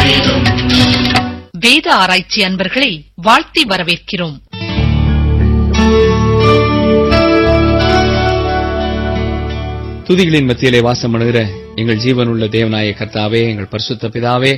வேத ஆராய்ச்சி அன்பர்களை வாழ்த்தி வரவேற்கிறோம் துதிகளின் மத்தியிலே வாசம் பண்ணுகிற எங்கள் ஜீவனுள்ள தேவனாய கர்த்தாவே எங்கள் பரிசுத்த பிதாவே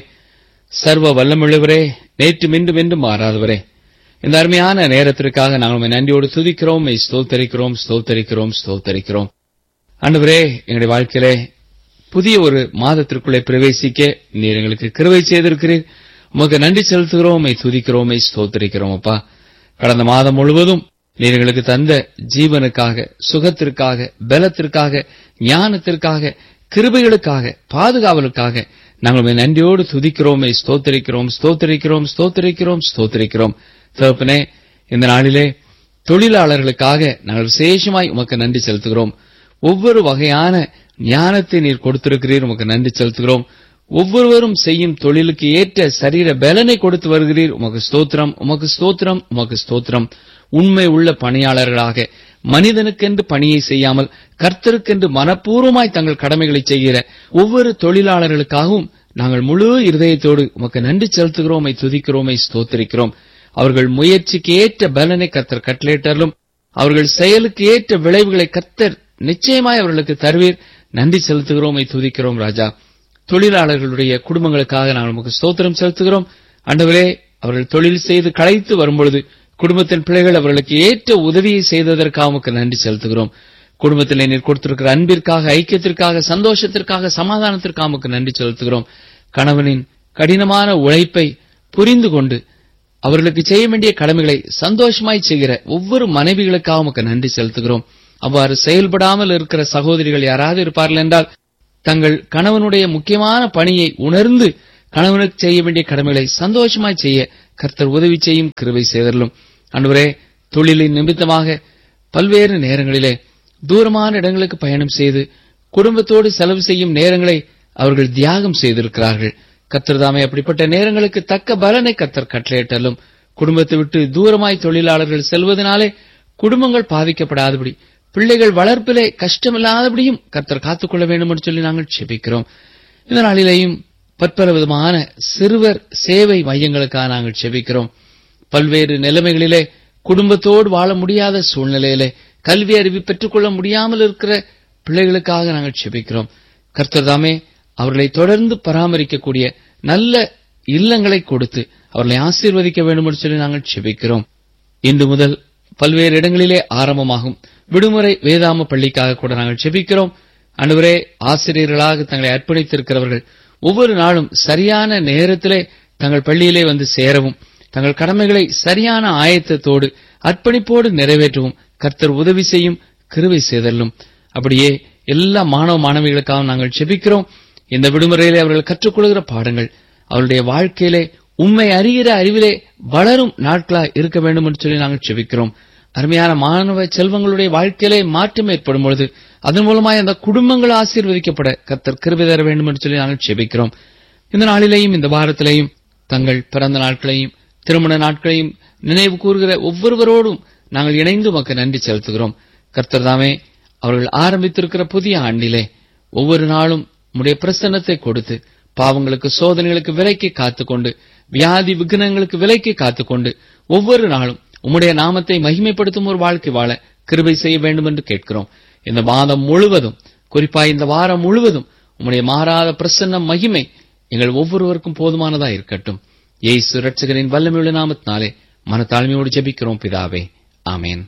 சர்வ வல்லமுள்ளவரே நேற்று மீண்டும் என்றும் மாறாதவரே இந்த அருமையான நேரத்திற்காக நாங்கள் உம்மை நன்றியோடு துதிக்கிறோம் உம்மை ஸ்தோத்தரிக்கிறோம் ஸ்தோத்தரிக்கிறோம் ஸ்தோத்தரிக்கிறோம் ஆண்டவரே எங்களுடைய வாழ்க்கையிலே புதிய ஒரு மாதத்திற்குள்ளே பிரவேசிக்க நீர் எங்களுக்கு கிருவை செய்திருக்கிறீர் உமக்கு நன்றி செலுத்துகிறோம் உம்மை துதிக்கிறோம் உம்மை ஸ்தோத்தரிக்கிறோம் அப்பா கடந்த மாதம் முழுவதும் நீர் எங்களுக்கு தந்த ஜீவனுக்காக சுகத்திற்காக பலத்திற்காக ஞானத்திற்காக கிருபைகளுக்காக பாதுகாவலுக்காக நாங்கள் உம்மை நன்றியோடு துதிக்கிறோமே ஸ்தோத்தரிக்கிறோம் ஸ்தோத்தரிக்கிறோம் ஸ்தோத்தரிக்கிறோம் ஸ்தோத்தரிக்கிறோம் தகப்பனே இந்த நாளிலே தொழிலாளர்களுக்காக நாங்கள் விசேஷமாய் உமக்கு நன்றி செலுத்துகிறோம் ஒவ்வொரு வகையான ஞானத்தை நீர் கொடுத்திருக்கிறீர் உமக்கு நன்றி செலுத்துகிறோம் ஒவ்வொருவரும் செய்யும் தொழிலுக்கு ஏற்ற சரீர பலனை கொடுத்து வருகிறீர் உமக்கு ஸ்தோத்திரம் உமக்கு ஸ்தோத்திரம் உமக்கு ஸ்தோத்திரம் உண்மை உள்ள பணியாளர்களாக மனிதனுக்கென்று பணியை செய்யாமல் கர்த்தருக்கென்று மனப்பூர்வமாய் தங்கள் கடமைகளை செய்கிற ஒவ்வொரு தொழிலாளர்களுக்காகவும் நாங்கள் முழு இருதயத்தோடு உமக்கு நன்றி செலுத்துகிறோமை துதிக்கிறோமை ஸ்தோத்திரிக்கிறோம் அவர்கள் முயற்சிக்கு ஏற்ற பலனை கர்த்தர் கட்டளையிட்டாலும் அவர்கள் செயலுக்கு ஏற்ற விளைவுகளை கர்த்தர் நிச்சயமாய் அவர்களுக்கு தருவீர் நன்றி செலுத்துகிறோமை துதிக்கிறோம் ராஜா தொழிலாளர்களுடைய குடும்பங்களுக்காக நாங்கள் நமக்கு ஸ்தோத்திரம் செலுத்துகிறோம் ஆண்டவரே அவர்கள் தொழில் செய்து களைத்து வரும்பொழுது குடும்பத்தின் பிள்ளைகள் அவர்களுக்கு ஏற்ற உதவியை செய்ததற்காக உமக்கு நன்றி செலுத்துகிறோம் குடும்பத்திலே நீர் கொடுத்திருக்கிற அன்பிற்காக ஐக்கியத்திற்காக சந்தோஷத்திற்காக சமாதானத்திற்காக உமக்கு நன்றி செலுத்துகிறோம் கணவனின் கடினமான உழைப்பை புரிந்து கொண்டு அவர்களுக்கு செய்ய வேண்டிய கடமைகளை சந்தோஷமாய் செய்கிற ஒவ்வொரு மனைவிகளுக்காக உமக்கு நன்றி செலுத்துகிறோம் அவ்வாறு செயல்படாமல் இருக்கிற சகோதரிகள் யாராவது இருப்பார்கள் என்றால் தங்கள் கணவனுடைய முக்கியமான பணியை உணர்ந்து கணவனுக்கு செய்ய வேண்டிய கடமைகளை சந்தோஷமாய் செய்ய கர்த்தர் உதவி செய்யும் கிருபை செய்தரலும் அன்றுவரே தொழிலின் நிமித்தமாக பல்வேறு நேரங்களிலே தூரமான இடங்களுக்கு பயணம் செய்து குடும்பத்தோடு செலவு செய்யும் நேரங்களை அவர்கள் தியாகம் செய்திருக்கிறார்கள் கர்த்தர் தாமே அப்படிப்பட்ட நேரங்களுக்கு தக்க பலனை கர்த்தர் கட்டளையிட்டாலும் குடும்பத்தை விட்டு தூரமாய் தொழிலாளர்கள் செல்வதனாலே குடும்பங்கள் பாதிக்கப்படாதபடி பிள்ளைகள் வளர்ப்பிலே கஷ்டமில்லாதபடியும் கர்த்தர் காத்துக்கொள்ள வேண்டும் என்று சொல்லி நாங்கள் செபிக்கிறோம் இந்த நாளிலேயும் பற்பல விதமான சிறுவர் சேவை மையங்களுக்காக நாங்கள் செபிக்கிறோம் பல்வேறு நிலைமைகளிலே குடும்பத்தோடு வாழ முடியாத சூழ்நிலையிலே கல்வி அறிவு பெற்றுக்கொள்ள முடியாமல் இருக்கிற பிள்ளைகளுக்காக நாங்கள் செபிக்கிறோம் கர்த்தர் தாமே அவர்களை தொடர்ந்து பராமரிக்கக்கூடிய நல்ல இல்லங்களை கொடுத்து அவர்களை ஆசீர்வதிக்க வேண்டும் என்று சொல்லி நாங்கள் செபிக்கிறோம் இன்று முதல் பல்வேறு இடங்களிலே ஆரம்பமாகும் விடுமுறை வேதாம பள்ளிக்காக கூட நாங்கள் செபிக்கிறோம் அன்றுவரே ஆசிரியர்களாக தங்களை அர்ப்பணித்திருக்கிறவர்கள் ஒவ்வொரு நாளும் சரியான நேரத்திலே தங்கள் பள்ளியிலே வந்து சேரவும் தங்கள் கடமைகளை சரியான ஆயத்தத்தோடு அர்ப்பணிப்போடு நிறைவேற்றவும் கர்த்தர் உதவி செய்யும் கிருவை செய்தல்லும் அப்படியே எல்லா மாணவ மாணவிகளுக்காக நாங்கள் செபிக்கிறோம் இந்த விடுமுறையிலே அவர்கள் கற்றுக்கொள்கிற பாடங்கள் அவருடைய வாழ்க்கையிலே உண்மை அறிகிற அறிவிலே வளரும் நாட்களா இருக்க வேண்டும் என்று சொல்லி நாங்கள் செபிக்கிறோம் அருமையான மாணவ செல்வங்களுடைய வாழ்க்கையிலே மாற்றம் ஏற்படும் பொழுது அதன் மூலமாய் அந்த குடும்பங்கள் ஆசீர்வதிக்கப்பட கர்த்தர் கிருபை தர வேண்டும் என்று சொல்லி நாங்கள் செபிக்கிறோம் இந்த நாளிலேயும் இந்த வாரத்திலேயும் தங்கள் பிறந்த நாட்களையும் திருமண நாட்களையும் நினைவு கூறுகிற ஒவ்வொருவரோடும் நாங்கள் இணைந்து உமக்கு நன்றி செலுத்துகிறோம் கர்த்தர் தாமே அவர்கள் ஆரம்பித்திருக்கிற புதிய ஆண்டிலே ஒவ்வொரு நாளும் உம்முடைய பிரசன்னத்தை கொடுத்து பாவங்களுக்கு சோதனைகளுக்கு விலைக்கு காத்துக்கொண்டு வியாதி விக்னங்களுக்கு விலைக்கு காத்துக்கொண்டு ஒவ்வொரு நாளும் உம்முடைய நாமத்தை மகிமைப்படுத்தும் ஒரு வாழ்க்கை வாழ கிருபை செய்ய வேண்டும் என்று கேட்கிறோம் இந்த மாதம் முழுவதும் குறிப்பா இந்த வாரம் முழுவதும் உம்முடைய மாறாத பிரசன்ன மகிமை எங்கள் ஒவ்வொருவருக்கும் போதுமானதா இருக்கட்டும் ஏசு ரட்சகரின் வல்லமையுள்ள நாமத்தினாலே மனத்தாழ்மையோடு ஜெபிக்கிறோம் பிதாவே ஆமேன்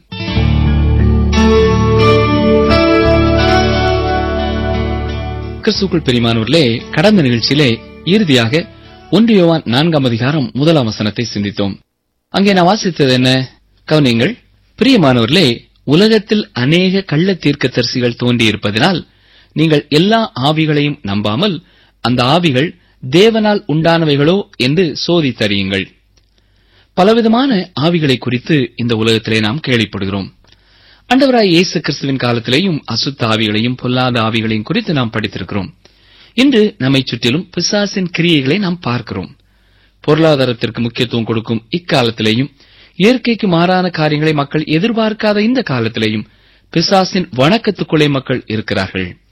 கிறிஸ்துக்குள் பெரியமானவர்களே கடந்த நிகழ்ச்சியிலே இறுதியாக ஒன்று யோவான் நான்காம் அதிகாரம் முதலாம் வசனத்தை சிந்தித்தோம் அங்கே நான் வாசித்தது என்ன கவனிங்கள் பிரியமானவர்களே உலகத்தில் அநேக கள்ள தீர்க்கதரிசிகள் தோன்றியிருப்பதனால் நீங்கள் எல்லா ஆவிகளையும் நம்பாமல் அந்த ஆவிகள் தேவனால் உண்டானவைகளோ என்று சோதித்தறியுங்கள் பலவிதமான ஆவிகளை குறித்து இந்த உலகத்திலே நாம் கேள்விப்படுகிறோம் அண்டவராய் இயேசு கிறிஸ்துவின் காலத்திலேயும் அசுத்த ஆவிகளையும் பொல்லாத ஆவிகளையும் குறித்து நாம் படித்திருக்கிறோம் இன்று நம்மை சுற்றிலும் பிசாசின் கிரியைகளை நாம் பார்க்கிறோம் பொருளாதாரத்திற்கு முக்கியத்துவம் கொடுக்கும் இக்காலத்திலேயும் இயற்கைக்கு மாறான காரியங்களை மக்கள் எதிர்பார்க்காத இந்த காலத்திலேயும் பிசாசின் வணக்கத்துக்குள்ளே மக்கள் இருக்கிறார்கள்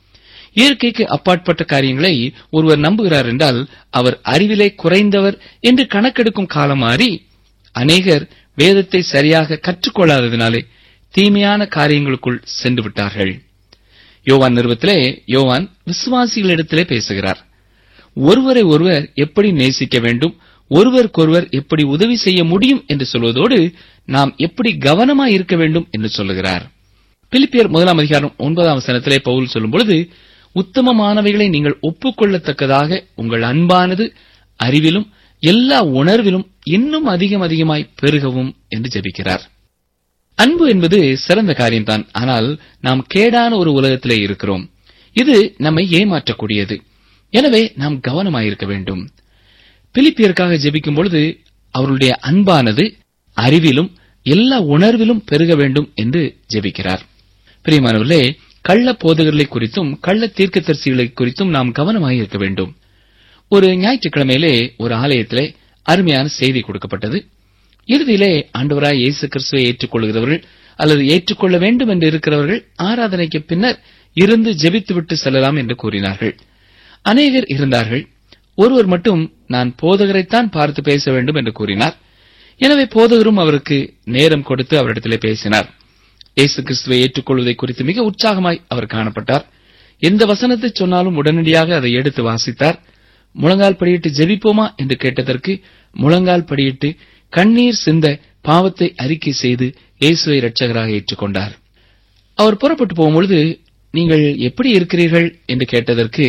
இயற்கைக்கு அப்பாற்பட்ட காரியங்களை ஒருவர் நம்புகிறார் என்றால் அவர் அறிவிலே குறைந்தவர் என்று கணக்கெடுக்கும் காலம் மாறி அநேகர் வேதத்தை சரியாக கற்றுக்கொள்ளாததினாலே தீமையான காரியங்களுக்குள் சென்று விட்டார்கள் யோவான் நிறுவத்திலே யோவான் விசுவாசிகளிடத்திலே பேசுகிறார் ஒருவரை ஒருவர் எப்படி நேசிக்க வேண்டும் ஒருவருக்கொருவர் எப்படி உதவி செய்ய முடியும் என்று சொல்வதோடு நாம் எப்படி கவனமாய் இருக்க வேண்டும் என்று சொல்லுகிறார் பிலிப்பியர் முதலாம் அதிகாரம் ஒன்பதாம் வசனத்திலே பவுல் சொல்லும் பொழுது உத்தமமானவைகளை நீங்கள் ஒப்புக்கொள்ளத்தக்கதாக உங்கள் அன்பானது அறிவிலும் எல்லா உணர்விலும் இன்னும் அதிகம் அதிகமாய் பெருகவும் என்று ஜெபிக்கிறார் அன்பு என்பது சிறந்த காரியம்தான் ஆனால் நாம் கேடான ஒரு உலகத்திலே இருக்கிறோம் இது நம்மை ஏமாற்றக்கூடியது எனவே நாம் கவனமாயிருக்க வேண்டும் பிலிப்பியருக்காக ஜெபிக்கும் பொழுது அவருடைய அன்பானது அறிவிலும் எல்லா உணர்விலும் பெருக வேண்டும் என்று ஜெபிக்கிறார் பிரியமானவர்களே கள்ள போதகர்களை குறித்தும் கள்ள தீர்க்கதரிசிகளை குறித்தும் நாம் கவனமாயிருக்க வேண்டும் ஒரு ஞாயிற்றுக்கிழமையிலே ஒரு ஆலயத்திலே அருமையான செய்தி கொடுக்கப்பட்டது இறுதியிலே ஆண்டவராய் இயேசு கிறிஸ்துவை ஏற்றுக்கொள்கிறவர்கள் அல்லது ஏற்றுக்கொள்ள வேண்டும் என்று இருக்கிறவர்கள் ஆராதனைக்கு பின்னர் இருந்து ஜெபித்துவிட்டு செல்லலாம் என்று கூறினார்கள் அநேகர் இருந்தார்கள் ஒருவர் மட்டும் நான் போதகரைத்தான் பார்த்து பேச வேண்டும் என்று கூறினார் எனவே போதகரும் அவருக்கு நேரம் கொடுத்து அவரிடத்திலே பேசினார் இயேசு கிறிஸ்துவை ஏற்றுக்கொள்வதை குறித்து மிக உற்சாகமாய் அவர் காணப்பட்டார் எந்த வசனத்தை சொன்னாலும் உடனடியாக அதை எடுத்து வாசித்தார் முழங்கால் படியிட்டு ஜெபிப்போமா என்று கேட்டதற்கு முழங்கால் படியிட்டு கண்ணீர் சிந்த பாவத்தை அறிக்கை செய்து இயேசுவை இரட்சகராக ஏற்றுக்கொண்டார் அவர் புறப்பட்டு போகும்பொழுது நீங்கள் எப்படி இருக்கிறீர்கள் என்று கேட்டதற்கு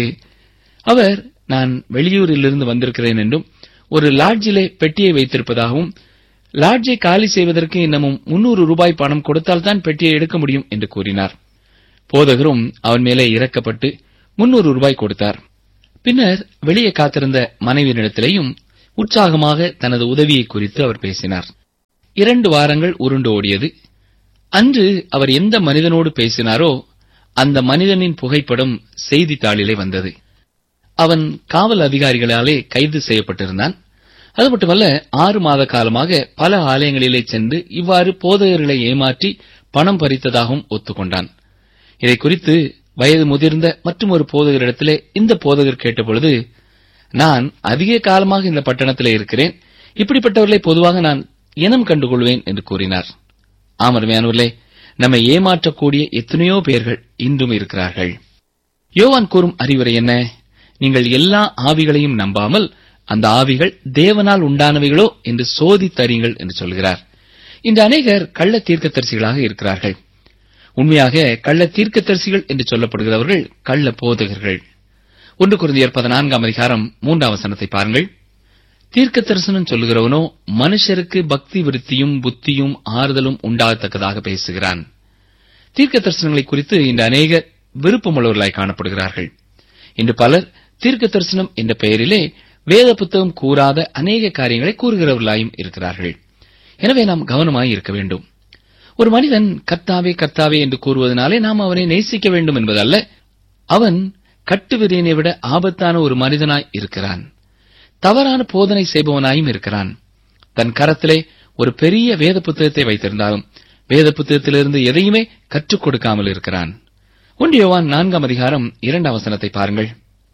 அவர் நான் வெளியூரிலிருந்து வந்திருக்கிறேன் என்றும் ஒரு லாட்ஜிலே பெட்டியை வைத்திருப்பதாகவும் லாட்ஜை காலி செய்வதற்கு இன்னமும் முன்னூறு ரூபாய் பணம் கொடுத்தால்தான் பெட்டியை எடுக்க முடியும் என்று கூறினார் போதகரும் அவன் மேலே இறக்கப்பட்டு முன்னூறு ரூபாய் கொடுத்தார் பின்னர் வெளியே காத்திருந்த மனைவியினிடத்திலேயும் உற்சாகமாக தனது உதவியை குறித்து அவர் பேசினார் இரண்டு வாரங்கள் உருண்டு ஓடியது அன்று அவர் எந்த மனிதனோடு பேசினாரோ அந்த மனிதனின் புகைப்படம் செய்தித்தாளிலே வந்தது அவன் காவல் அதிகாரிகளாலே கைது செய்யப்பட்டிருந்தான் அது மட்டுமல்ல ஆறு மாத காலமாக பல ஆலயங்களிலே சென்று இவ்வாறு போதகர்களை ஏமாற்றி பணம் பறித்ததாகவும் ஒத்துக்கொண்டான் இதை குறித்து வயது முதிர்ந்த மற்றும் ஒரு போதகரிடத்திலே இந்த போதகர் கேட்டபொழுது நான் அதிக காலமாக இந்த பட்டணத்திலே இருக்கிறேன் இப்படிப்பட்டவர்களை பொதுவாக நான் இனம் கண்டுகொள்வேன் என்று கூறினார் ஆமருமையானவர்களே நம்மை ஏமாற்றக்கூடிய எத்தனையோ பேர்கள் இன்றும் இருக்கிறார்கள் யோவான் கூறும் அறிவுரை என்ன நீங்கள் எல்லா ஆவிகளையும் நம்பாமல் அந்த ஆவிகள் தேவனால் உண்டானவைகளோ என்று சோதித்தறியுங்கள் என்று சொல்கிறார் இன்று அநேகர் கள்ள தீர்க்கதரிசிகளாக இருக்கிறார்கள் உண்மையாக கள்ள தீர்க்கதரிசிகள் என்று சொல்லப்படுகிறவர்கள் கள்ள போதகர்கள் ஒன்று குருந்தியர் பதினான்காம் அதிகாரம் மூன்றாம் வசனத்தை பாருங்கள் தீர்க்க தரிசனம் சொல்லுகிறவனோ மனுஷருக்கு பக்தி விருத்தியும் புத்தியும் ஆறுதலும் உண்டாகத்தக்கதாக பேசுகிறான் தீர்க்க தரிசனங்களை குறித்து இன்று அநேகர் விருப்பமுள்ளவர்களாய் காணப்படுகிறார்கள் இன்று பலர் தீர்க்க தரிசனம் என்ற பெயரிலே வேத புத்தகம் கூறாத அநேக காரியங்களை கூறுகிறவர்களாயும் இருக்கிறார்கள் எனவே நாம் கவனமாய் இருக்க வேண்டும் ஒரு மனிதன் கர்த்தாவே கர்த்தாவே என்று கூறுவதனாலே நாம் அவனை நேசிக்க வேண்டும் என்பதல்ல அவன் கட்டுவிரியனை விட ஆபத்தான ஒரு மனிதனாய் இருக்கிறான் தவறான போதனை செய்பவனாயும் இருக்கிறான் தன் கரத்திலே ஒரு பெரிய வேத புத்தகத்தை வைத்திருந்தாலும் வேத புத்தகத்திலிருந்து எதையுமே கற்றுக் கொடுக்காமல் இருக்கிறான் ஒன்றியவான் நான்காம் அதிகாரம் இரண்டாம் வசனத்தை பாருங்கள்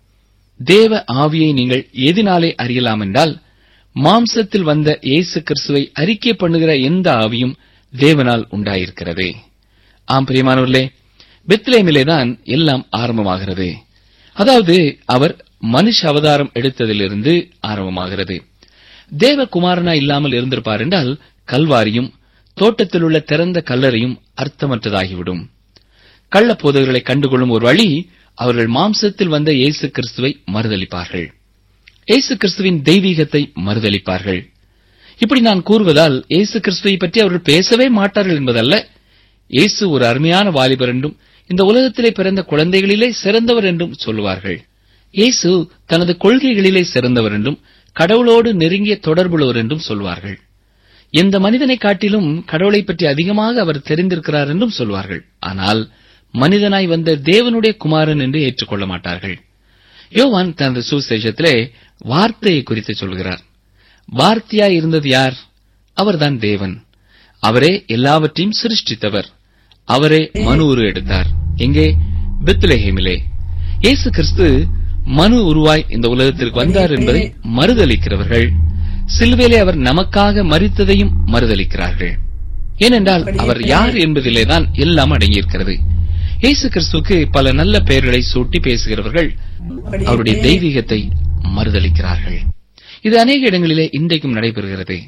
தேவ ஆவியை நீங்கள் எதினாலே அறியலாம் என்றால் மாம்சத்தில் வந்த இயேசு கிறிஸ்துவை அறிக்கை பண்ணுகிற எந்த ஆவியும் தேவனால் உண்டாயிருக்கிறது ஆம் பிரியமானவர்களே பெத்லேமிலேதான் எல்லாம் ஆரம்பமாகிறது அதாவது அவர் மனுஷ அவதாரம் எடுத்ததிலிருந்து ஆரம்பமாகிறது தேவகுமாரனா இல்லாமல் இருந்திருப்பார் என்றால் கல்வாரியும் தோட்டத்தில் உள்ள திறந்த கல்லறையும் அர்த்தமற்றதாகிவிடும் கள்ள போதகர்களை கண்டுகொள்ளும் ஒரு வழி அவர்கள் மாம்சத்தில் வந்த இயேசு கிறிஸ்துவை மறுதளிப்பார்கள் இயேசு கிறிஸ்துவின் தெய்வீகத்தை மறுதளிப்பார்கள் இப்படி நான் கூறுவதால் இயேசு கிறிஸ்துவை பற்றி அவர்கள் பேசவே மாட்டார்கள் என்பதல்ல இயேசு ஒரு அருமையான வாலிபர் என்றும் இந்த உலகத்திலே பிறந்த குழந்தைகளிலே சிறந்தவர் என்றும் சொல்லுவார்கள் இயேசு தனது கொள்கைகளிலே சிறந்தவர் என்றும் கடவுளோடு நெருங்கிய தொடர்புள்ளவர் என்றும் சொல்வார்கள் எந்த மனிதனை காட்டிலும் கடவுளை பற்றி அதிகமாக அவர் தெரிந்திருக்கிறார் என்றும் சொல்வார்கள் ஆனால் மனிதனாய் வந்த தேவனுடைய குமாரன் என்று ஏற்றுக்கொள்ள மாட்டார்கள் யோவான் தனது சுவிசேஷத்திலே வார்த்தையை குறித்து சொல்கிறார் வார்த்தையாய் இருந்தது யார் அவர்தான் தேவன் அவரே எல்லாவற்றையும் சிருஷ்டித்தவர் அவரே மனு உரு எடுத்தார் எங்கே பெத்லஹேமிலே இயேசு கிறிஸ்து மனு உருவாய் இந்த உலகத்திற்கு வந்தார் என்பதை மறுதலிக்கிறவர்கள் சிலுவையிலே அவர் நமக்காக மரித்ததையும் மறுதலிக்கிறார்கள் ஏனென்றால் அவர் யார் என்பதிலேதான் எல்லாம் அடங்கியிருக்கிறது இயேசு கிறிஸ்துவுக்கு பல நல்ல பெயர்களை சூட்டி பேசுகிறவர்கள் அவருடைய தெய்வீகத்தை மறுதலிக்கிறார்கள் இது அநேக இடங்களிலே இன்றைக்கும் நடைபெறுகிறது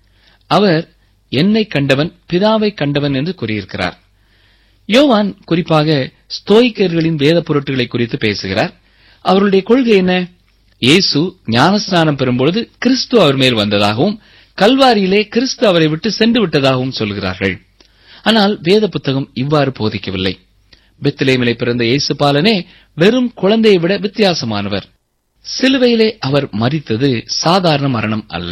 அவர் என்னை கண்டவன் பிதாவை கண்டவன் என்று கூறியிருக்கிறார் யோவான் குறிப்பாக ஸ்தோய்க்கர்களின் வேத பொருட்களை குறித்து பேசுகிறார் அவருடைய கொள்கை என்ன இயேசு ஞானஸ்நானம் பெறும்பொழுது கிறிஸ்து அவர் மேல் வந்ததாகவும் கல்வாரியிலே கிறிஸ்து அவரை விட்டு சென்று விட்டதாகவும் சொல்கிறார்கள் ஆனால் வேத புத்தகம் இவ்வாறு போதிக்கவில்லை பெத்லேமிலே பிறந்த இயேசு பாலனே வெறும் குழந்தையை விட வித்தியாசமானவர் சிலுவையிலே அவர் மரித்தது சாதாரண மரணம் அல்ல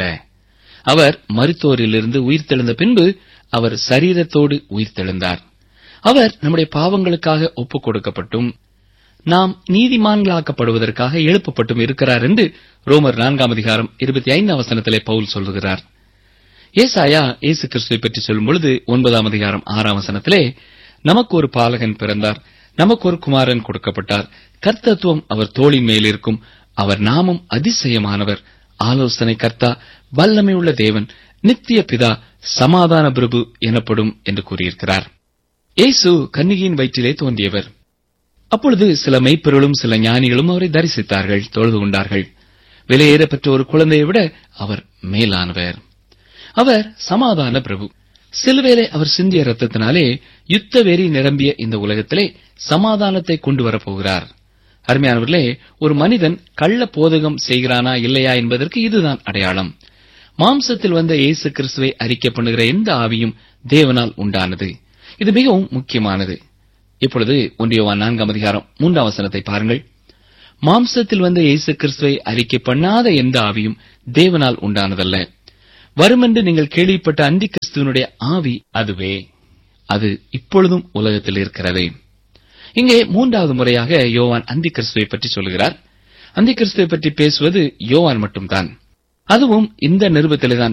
அவர் மருத்துவரிலிருந்து உயிர்த்தெழுந்த பின்பு அவர் சரீரத்தோடு உயிர்த்தெழுந்தார் அவர் நம்முடைய பாவங்களுக்காக ஒப்புக் கொடுக்கப்பட்டும் நாம் நீதிமான்களாக்கப்படுவதற்காக எழுப்பப்பட்டும் இருக்கிறார் என்று ரோமர் நான்காம் அதிகாரம் இருபத்தி ஐந்தாம் வசனத்திலே பவுல் சொல்லுகிறார் ஏசாயா இயேசு கிறிஸ்துவை பற்றி சொல்லும் பொழுது ஒன்பதாம் அதிகாரம் ஆறாம் வசனத்திலே நமக்கு ஒரு பாலகன் பிறந்தார் நமக்கு ஒரு குமாரன் கொடுக்கப்பட்டார் கர்த்தத்துவம் அவர் தோளின் மேல் இருக்கும் அவர் நாமம் அதிசயமானவர் ஆலோசனை கர்த்தா வல்லமை உள்ள தேவன் நித்திய பிதா சமாதான பிரபு எனப்படும் என்று கூறியிருக்கிறார் இயேசு கன்னிகையின் வயிற்றிலே தோன்றியவர் அப்பொழுது சில மெய்ப்பொருளும் சில ஞானிகளும் அவரை தரிசித்தார்கள் தொழுது கொண்டார்கள் விலையேற பெற்ற ஒரு குழந்தையை விட அவர் மேலானவர் அவர் சமாதான பிரபு சிலுவேலை அவர் சிந்திய ரத்தத்தினாலே யுத்த வெறி நிரம்பிய இந்த உலகத்திலே சமாதானத்தை கொண்டு வரப்போகிறார் அருமையானவர்களே ஒரு மனிதன் கள்ள போதகம் செய்கிறானா இல்லையா என்பதற்கு இதுதான் அடையாளம் மாம்சத்தில் வந்த இயேசு கிறிஸ்துவை அறிக்கை பண்ணுகிற எந்த ஆவியும் தேவனால் உண்டானது இது மிகவும் முக்கியமானது இப்பொழுது ஒன்றியவான் நான்காம் அதிகாரம் மூன்றாம் வசனத்தை பாருங்கள் மாம்சத்தில் வந்த இயேசு கிறிஸ்துவை அறிக்கை பண்ணாத எந்த ஆவியும் தேவனால் உண்டானதல்ல வருமென்று நீங்கள் கேள்விப்பட்ட அந்தி கிறிஸ்துவனுடைய ஆவி அதுவே அது இப்பொழுதும் உலகத்தில் இருக்கிறது இங்கே மூன்றாவது முறையாக யோவான் அந்தி கிறிஸ்துவை பற்றி சொல்கிறார் அந்தி கிறிஸ்துவை பற்றி பேசுவது யோவான் மட்டும்தான் அதுவும் இந்த நிருபத்திலே தான்